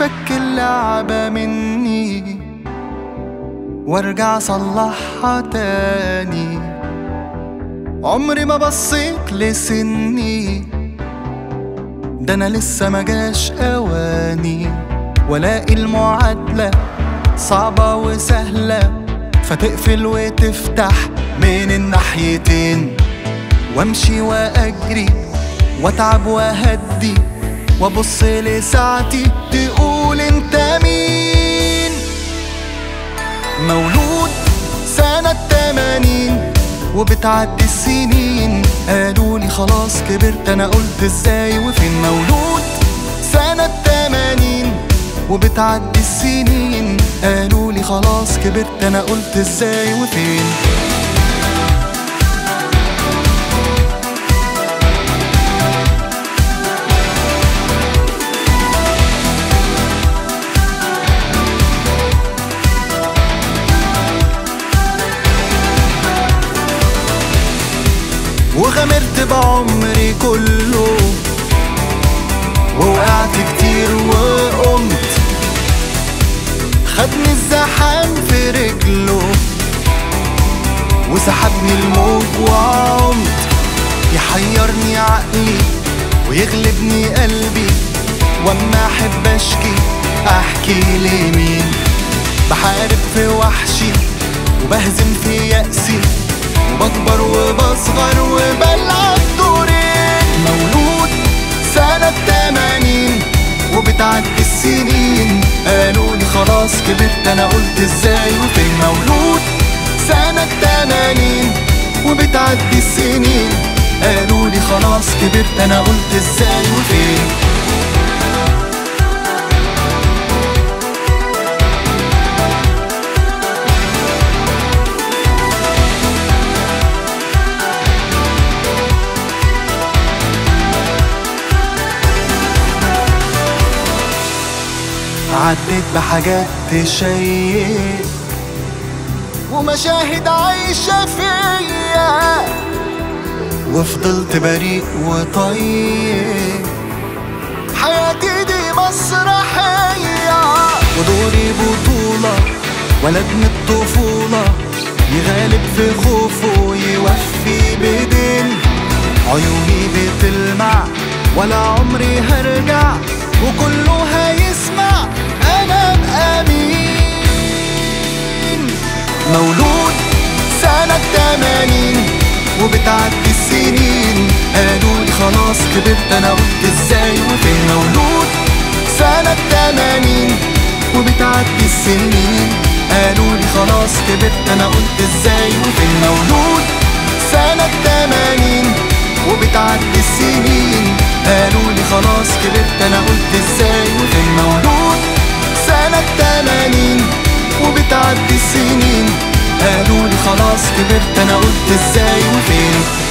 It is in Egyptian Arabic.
تتفك اللعبة مني وارجع اصلحها تاني عمري ما بصيت لسني ده انا لسه ما جاش اواني والاقي المعادلة صعبة وسهلة فتقفل وتفتح من الناحيتين وامشي واجري واتعب واهدي وابص لساعتي تقول انت مين مولود سنة تمانين وبتعدي السنين قالوا لي خلاص كبرت انا قلت ازاي وفين مولود سنة تمانين وبتعدي السنين قالوا لي خلاص كبرت انا قلت ازاي وفين وغامرت بعمري كله ووقعت كتير وقمت خدني الزحام في رجله وسحبني الموج وعمت يحيرني عقلي ويغلبني قلبي واما احب اشكي احكي لمين بحارب في وحشي وبهزم في يأسي وبكبر وبصغر وبلعب دورين مولود سنة تمانين وبتعدي السنين قالوا لي خلاص كبرت انا قلت ازاي وفين مولود سنة تمانين وبتعدي السنين قالوا لي خلاص كبرت انا قلت ازاي وفين عديت بحاجات تشيق ومشاهد عايشة فيا وفضلت بريء وطيب حياتي دي مسرحية ودوري بطولة ولد من الطفولة يغالب في خوفه ويوفي بدين عيوني بتلمع ولا عمري هرجع وكله هيسمع انا بأمين مولود سنة تمانين وبتعدي السنين قالوا لي خلاص كبرت انا قلت ازاي وفين مولود سنة تمانين وبتعدي السنين قالوا لي خلاص كبرت انا قلت ازاي وفين مولود سنة تمانين وبتعدي السنين قالوا لي خلاص كبرت انا قلت ازاي وفين مولود سنة تمانين وبتعدي السنين قالوا لي خلاص كبرت انا قلت ازاي وفين